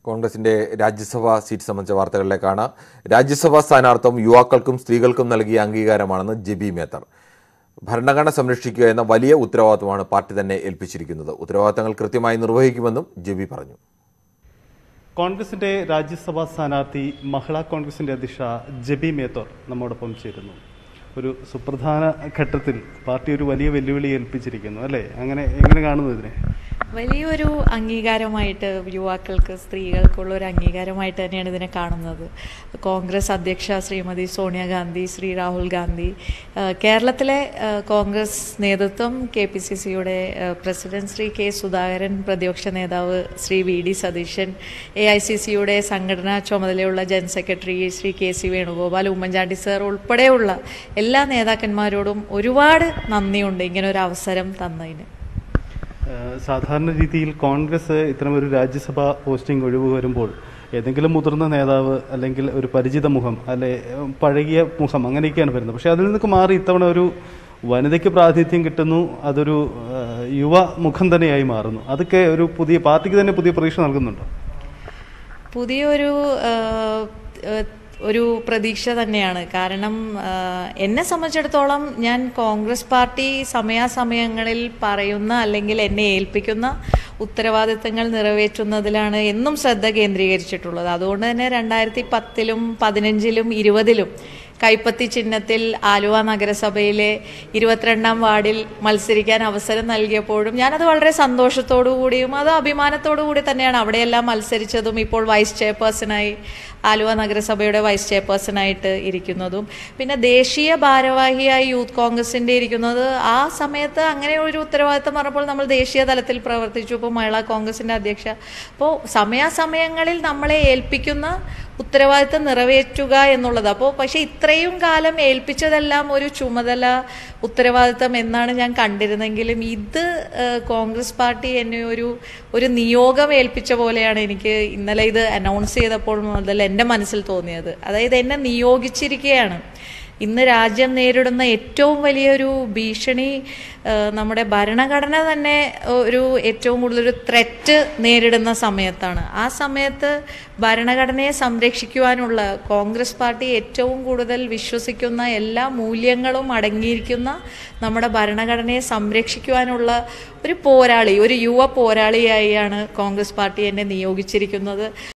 കോൺഗ്രസിന്റെ രാജ്യസഭാ സീറ്റ് സംബന്ധിച്ച വാർത്തകളിലേക്കാണ് രാജ്യസഭാ സ്ഥാനാർത്ഥം യുവാക്കൾക്കും സ്ത്രീകൾക്കും നൽകിയ അംഗീകാരമാണെന്ന് ജെബി മേത്തർ ഭരണഘടന സംരക്ഷിക്കുക എന്ന വലിയ ഉത്തരവാദിത്വമാണ് പാർട്ടി തന്നെ ഏൽപ്പിച്ചിരിക്കുന്നത് ഉത്തരവാദിത്തങ്ങൾ കൃത്യമായി നിർവഹിക്കുമെന്നും ജെബി പറഞ്ഞു കോൺഗ്രസിന്റെ രാജ്യസഭാ സ്ഥാനാർത്ഥി മഹിളാ കോൺഗ്രസിന്റെ അധ്യക്ഷ ജെബി മേത്തോർ നമ്മോടൊപ്പം ചേരുന്നു ഒരു സുപ്രധാന ഘട്ടത്തിൽ പാർട്ടി ഒരു വലിയ വെല്ലുവിളി ഏൽപ്പിച്ചിരിക്കുന്നു അല്ലേ അങ്ങനെ എങ്ങനെ കാണുന്നു ഇതിനെ വലിയൊരു അംഗീകാരമായിട്ട് യുവാക്കൾക്ക് സ്ത്രീകൾക്കുള്ള ഒരു അംഗീകാരമായിട്ട് തന്നെയാണ് ഇതിനെ കാണുന്നത് കോൺഗ്രസ് അധ്യക്ഷ ശ്രീമതി സോണിയാഗാന്ധി ശ്രീ രാഹുൽ ഗാന്ധി ആ, കേരളത്തിലെ ആ, കോൺഗ്രസ് നേതൃത്വം കെ പി സി സിയുടെ പ്രസിഡന്റ് ശ്രീ കെ സുധാകരൻ പ്രതിപക്ഷ നേതാവ് Shri V D Satheesan A I C സിയുടെ സംഘടനാ ചുമതലയുള്ള general secretary Shri K C Venugopal Oommen Chandy sir ഉൾപ്പെടെയുള്ള എല്ലാ നേതാക്കന്മാരോടും ഒരുപാട് നന്ദിയുണ്ട് ഇങ്ങനെ ഒരു അവസരം തന്നതിന് ഏഹ് സാധാരണ രീതിയിൽ കോൺഗ്രസ് ഇത്തരമൊരു രാജ്യസഭാ പോസ്റ്റിംഗ് ഒഴിവ് വരുമ്പോൾ ഏതെങ്കിലും മുതിർന്ന നേതാവ് അല്ലെങ്കിൽ ഒരു പരിചിത മുഖം അല്ലെ ഏഹ് പഴകിയ മുഖം അങ്ങനെയൊക്കെയാണ് വരുന്നത് പക്ഷേ അതിൽ നിന്നൊക്കെ മാറി ഇത്തവണ ഒരു വനിതയ്ക്ക് പ്രാതിനിധ്യം കിട്ടുന്നു അതൊരു ഏഹ് യുവ മുഖം തന്നെയായി മാറുന്നു അതൊക്കെ ഒരു പുതിയ പാർട്ടിക്ക് തന്നെ പുതിയ പ്രതീക്ഷ നൽകുന്നുണ്ടോ പുതിയൊരു ആ, ആ, ഒരു പ്രതീക്ഷ തന്നെയാണ് കാരണം ആ, എന്നെ സംബന്ധിച്ചിടത്തോളം ഞാൻ കോൺഗ്രസ് പാർട്ടി സമയാസമയങ്ങളിൽ പറയുന്ന അല്ലെങ്കിൽ എന്നെ ഏൽപ്പിക്കുന്ന ഉത്തരവാദിത്തങ്ങൾ നിറവേറ്റുന്നതിലാണ് എന്നും ശ്രദ്ധ കേന്ദ്രീകരിച്ചിട്ടുള്ളത് അതുകൊണ്ട് തന്നെ രണ്ടായിരത്തി പത്തിലും പതിനഞ്ചിലും ഇരുപതിലും കൈപ്പത്തി ചിഹ്നത്തിൽ ആലുവ നഗരസഭയിലെ ഇരുപത്തിരണ്ടാം വാർഡിൽ മത്സരിക്കാൻ അവസരം നൽകിയപ്പോഴും ഞാനത് വളരെ സന്തോഷത്തോടു കൂടിയും അത് അഭിമാനത്തോടു കൂടി തന്നെയാണ് അവിടെയെല്ലാം മത്സരിച്ചതും ഇപ്പോൾ വൈസ് ചെയർപേഴ്സണായി ആലുവ നഗരസഭയുടെ വൈസ് ചെയർപേഴ്സണായിട്ട് ഇരിക്കുന്നതും പിന്നെ ദേശീയ ഭാരവാഹിയായി യൂത്ത് കോൺഗ്രസിൻ്റെ ഇരിക്കുന്നത് ആ സമയത്ത് അങ്ങനെ ഒരു ഉത്തരവാദിത്തം പറഞ്ഞപ്പോൾ നമ്മൾ ദേശീയ തലത്തിൽ പ്രവർത്തിച്ചു ഇപ്പോൾ മഹിളാ കോൺഗ്രസിൻ്റെ അധ്യക്ഷ അപ്പോൾ സമയാസമയങ്ങളിൽ നമ്മളെ ഏൽപ്പിക്കുന്ന ഉത്തരവാദിത്തം നിറവേറ്റുക എന്നുള്ളത് അപ്പോൾ പക്ഷേ ഇത്രയും കാലം ഏൽപ്പിച്ചതെല്ലാം ഒരു ചുമതല ഉത്തരവാദിത്തം എന്നാണ് ഞാൻ കണ്ടിരുന്നെങ്കിലും ഇത് ഏഹ്, കോൺഗ്രസ് പാർട്ടി എന്നെ ഒരു ഒരു നിയോഗം ഏൽപ്പിച്ച പോലെയാണ് എനിക്ക് ഇന്നലെ ഇത് അനൗൺസ് ചെയ്തപ്പോൾ മുതൽ എൻ്റെ മനസ്സിൽ തോന്നിയത് അതായത് എന്നെ നിയോഗിച്ചിരിക്കുകയാണ് ഇന്ന് രാജ്യം നേരിടുന്ന ഏറ്റവും വലിയൊരു ഭീഷണി ഏഹ്, നമ്മുടെ ഭരണഘടന തന്നെ ഒരു ഏറ്റവും കൂടുതലൊരു ത്രെറ്റ് നേരിടുന്ന സമയത്താണ് ആ സമയത്ത് ഭരണഘടനയെ സംരക്ഷിക്കുവാനുള്ള കോൺഗ്രസ് പാർട്ടി ഏറ്റവും കൂടുതൽ വിശ്വസിക്കുന്ന എല്ലാ മൂല്യങ്ങളും അടങ്ങിയിരിക്കുന്ന നമ്മുടെ ഭരണഘടനയെ സംരക്ഷിക്കുവാനുള്ള ഒരു പോരാളി ഒരു യുവ പോരാളിയായാണ് കോൺഗ്രസ് പാർട്ടി എന്നെ നിയോഗിച്ചിരിക്കുന്നത്